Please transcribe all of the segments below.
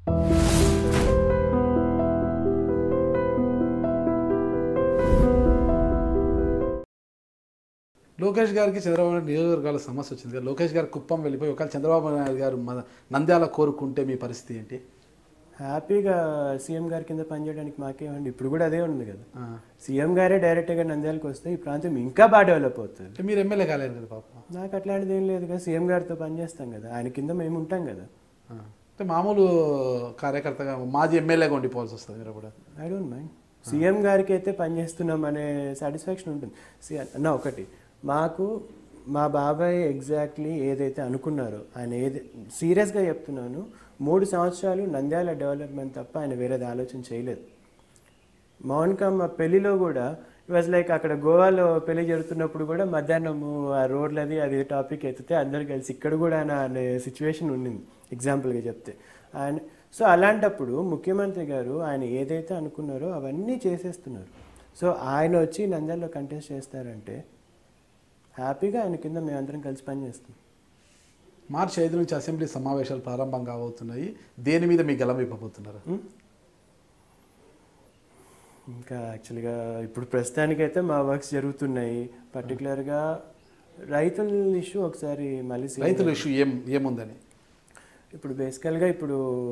లోకేష్ గారికి చంద్రబాబు నాయుడు నియోజకవర్గాల సమస్య వచ్చింది కదా లోకేష్ గారు కుప్పం వెళ్ళిపోయి ఒకవేళ చంద్రబాబు నాయుడు గారు మన నంద్యాల కోరుకుంటే మీ పరిస్థితి ఏంటి హ్యాపీగా సీఎం గారి కింద పనిచేయడానికి మాకేమండి ఇప్పుడు కూడా అదే ఉంది కదా ఆ. సీఎం గారే డైరెక్ట్గా నంద్యాలకు వస్తే ఈ ప్రాంతం ఇంకా బాగా డెవలప్ అవుతుంది అంటే మీరు ఎమ్మెల్యే కాలేదు కదా పాపం నాకు అట్లాంటిది ఏం లేదు కదా సీఎం గారితో పనిచేస్తాం కదా ఆయన కింద మేము ఉంటాం కదా ఆ. అంటే మామూలు కార్యకర్తగా మాజీ ఎమ్మెల్యేగా ఉండిపోవాల్సి వస్తుంది మీరు కూడా ఐ డోంట్ మైండ్ సీఎం గారికి అయితే పనిచేస్తున్నాం అనే సాటిస్ఫాక్షన్ ఉంటుంది సి- అన్న ఒకటి మాకు మా బాబాయ్ ఎగ్జాక్ట్లీ ఏదైతే అనుకున్నారో ఆయన ఏది సీరియస్గా చెప్తున్నాను మూడు సంవత్సరాలు నంద్యాల డెవలప్మెంట్ తప్ప ఆయన వేరేది ఆలోచన చేయలేదు మౌన్కమ్మ పెళ్లిలో కూడా వాజ్ లైక్ అక్కడ గోవాలో పెళ్లి జరుగుతున్నప్పుడు కూడా మధ్యాహ్నము ఆ రోడ్లది అది టాపిక్ ఎత్తితే అందరు కలిసి ఇక్కడ కూడా ఆయన అనే సిచ్యువేషన్ ఉండింది ఎగ్జాంపుల్గా చెప్తే ఆయన సో అలాంటప్పుడు ముఖ్యమంత్రి గారు ఆయన ఏదైతే అనుకున్నారో అవన్నీ చేసేస్తున్నారు సో ఆయన వచ్చి నంద్యాలలో కంటెస్ట్ చేస్తారంటే హ్యాపీగా ఆయన కింద మేమందరం కలిసి పనిచేస్తాం మార్చి ఐదు నుంచి అసెంబ్లీ సమావేశాలు ప్రారంభం కాబోతున్నాయి దేని మీద మీ గలం ఇవ్వబోతున్నారు ఇంకా యాక్చువల్గా ఇప్పుడు ప్రస్తుతానికైతే మా వర్క్స్ జరుగుతున్నాయి పర్టికులర్గా రైతుల ఇష్యూ ఒకసారి మళ్ళీ సీఎం రైతుల ఇష్యూ ఏం ఏముందని ఇప్పుడు బేసికల్గా ఇప్పుడు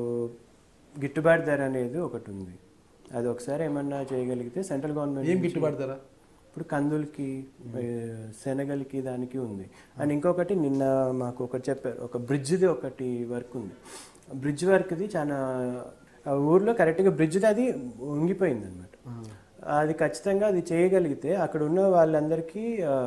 గిట్టుబాటు ధర అనేది ఒకటి ఉంది అది ఒకసారి ఏమన్నా చేయగలిగితే సెంట్రల్ గవర్నమెంట్ ఏం నుంచి- గిట్టుబాటు ధర ఇప్పుడు కందులకి ఏ, శనగలకి దానికి ఉంది అండ్ ఇంకొకటి నిన్న మాకు ఒకటి చెప్పారు ఒక బ్రిడ్జ్ది ఒకటి వర్క్ ఉంది బ్రిడ్జ్ వర్క్ది చాలా ఆ ఊర్లో కరెక్ట్గా బ్రిడ్జ్ది అది ఉంగిపోయింది అనమాట అది ఖచ్చితంగా అది చేయగలిగితే అక్కడ ఉన్న వాళ్ళందరికీ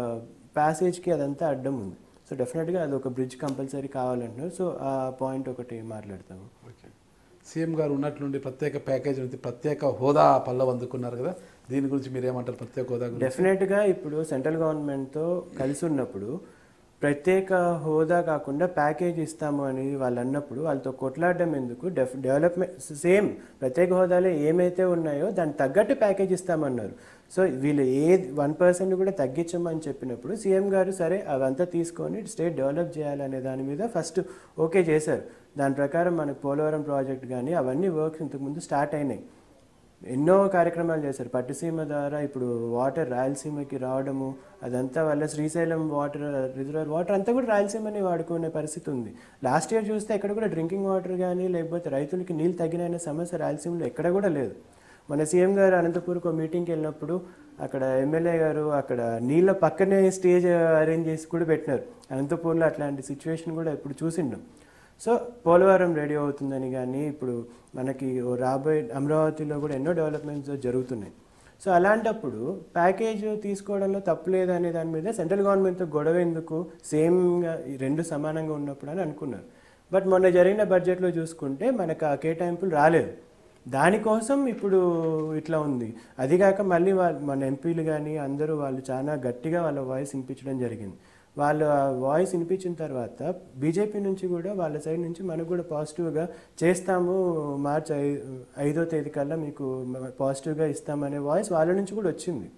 ప్యాసేజ్కి అదంతా అడ్డం ఉంది సో డెఫినెట్గా అది ఒక బ్రిడ్జ్ కంపల్సరీ కావాలంటున్నారు సో ఆ పాయింట్ ఒకటి మాట్లాడతాము ఓకే సీఎం గారు ఉన్నట్లుండి ప్రత్యేక ప్యాకేజ్ ఉంది ప్రత్యేక హోదా పల్లవి అందుకున్నారు కదా దీని గురించి మీరు ఏమంటారు ప్రత్యేక హోదా గురించి డెఫినెట్గా ఇప్పుడు సెంట్రల్ గవర్నమెంట్తో కలిసి ఉన్నప్పుడు ప్రత్యేక హోదా కాకుండా ప్యాకేజ్ ఇస్తాము అని వాళ్ళు అన్నప్పుడు వాళ్ళతో కొట్లాడడం ఎందుకు డెఫ్ డెవలప్మెంట్ సేమ్ ప్రత్యేక హోదాలో ఏమైతే ఉన్నాయో దానికి తగ్గట్టు ప్యాకేజ్ ఇస్తామన్నారు సో వీళ్ళు ఏ వన్ పర్సెంట్ కూడా తగ్గించమని చెప్పినప్పుడు సీఎం గారు సరే అవంతా తీసుకొని స్టేట్ డెవలప్ చేయాలనే దాని మీద ఫస్ట్ ఓకే చేశారు దాని ప్రకారం మనకు పోలవరం ప్రాజెక్ట్ కానీ అవన్నీ వర్క్స్ ఇంతకుముందు స్టార్ట్ అయినాయి ఎన్నో కార్యక్రమాలు చేశారు పట్టుసీమ ద్వారా ఇప్పుడు వాటర్ రాయలసీమకి రావడము అదంతా వల్ల శ్రీశైలం వాటర్ రిజర్వర్ వాటర్ అంతా కూడా రాయలసీమని వాడుకునే పరిస్థితి ఉంది లాస్ట్ ఇయర్ చూస్తే ఎక్కడ కూడా డ్రింకింగ్ వాటర్ కానీ లేకపోతే రైతులకి నీళ్ళు తగ్గిన సమస్య రాయలసీమలో ఎక్కడ కూడా లేదు మన సీఎం గారు అనంతపూర్కి ఒక మీటింగ్కి వెళ్ళినప్పుడు అక్కడ ఎమ్మెల్యే గారు అక్కడ నీళ్ళ పక్కనే స్టేజ్ అరేంజ్ చేసి కూడా పెట్టినారు అనంతపూర్లో అట్లాంటి సిచ్యువేషన్ కూడా ఇప్పుడు చూసిండం సో పోలవరం రెడీ అవుతుందని కానీ ఇప్పుడు మనకి ఓ రాబోయే అమరావతిలో కూడా ఎన్నో డెవలప్మెంట్స్ జరుగుతున్నాయి సో అలాంటప్పుడు ప్యాకేజ్ తీసుకోవడంలో తప్పు లేదనే దాని మీద సెంట్రల్ గవర్నమెంట్తో గొడవ ఎందుకు సేమ్గా ఈ రెండు సమానంగా ఉన్నప్పుడు అని అనుకున్నారు బట్ మొన్న జరిగిన బడ్జెట్లో చూసుకుంటే మనకు ఆ కేటాయింపులు రాలేదు దానికోసం ఇప్పుడు ఇట్లా ఉంది అదిగాక మళ్ళీ వాళ్ళు మన ఎంపీలు కానీ అందరూ వాళ్ళు చాలా గట్టిగా వాళ్ళ వాయిస్ వినిపించడం జరిగింది వాళ్ళు ఆ వాయిస్ వినిపించిన తర్వాత బీజేపీ నుంచి కూడా వాళ్ళ సైడ్ నుంచి మనకు కూడా పాజిటివ్గా చేస్తాము మార్చి ఐ ఐదో తేదీ కల్లా మీకు పాజిటివ్గా ఇస్తామనే వాయిస్ వాళ్ళ నుంచి కూడా వచ్చింది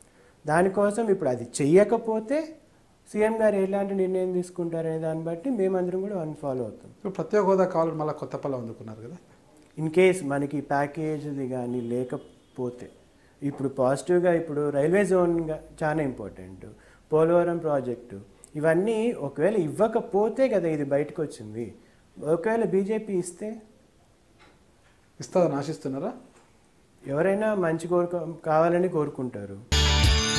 దానికోసం ఇప్పుడు అది చెయ్యకపోతే సీఎం గారు ఎలాంటి నిర్ణయం తీసుకుంటారనే దాన్ని బట్టి మేమందరం కూడా వన్ ఫాలో అవుతాం ఇప్పుడు ప్రత్యేక హోదా కావాలని మళ్ళీ కొత్త పల్లవి అందుకున్నారు కదా ఇన్ కేస్ మనకి ప్యాకేజ్ది కానీ లేకపోతే ఇప్పుడు పాజిటివ్గా ఇప్పుడు రైల్వే జోన్గా చాలా ఇంపార్టెంట్ పోలవరం ప్రాజెక్టు ఇవన్నీ ఒకవేళ ఇవ్వకపోతే కదా ఇది బయటకు వచ్చింది ఒకవేళ బీజేపీ ఇస్తే ఇస్తుందని ఆశిస్తున్నారా ఎవరైనా మంచి కోరుకో కావాలని కోరుకుంటారు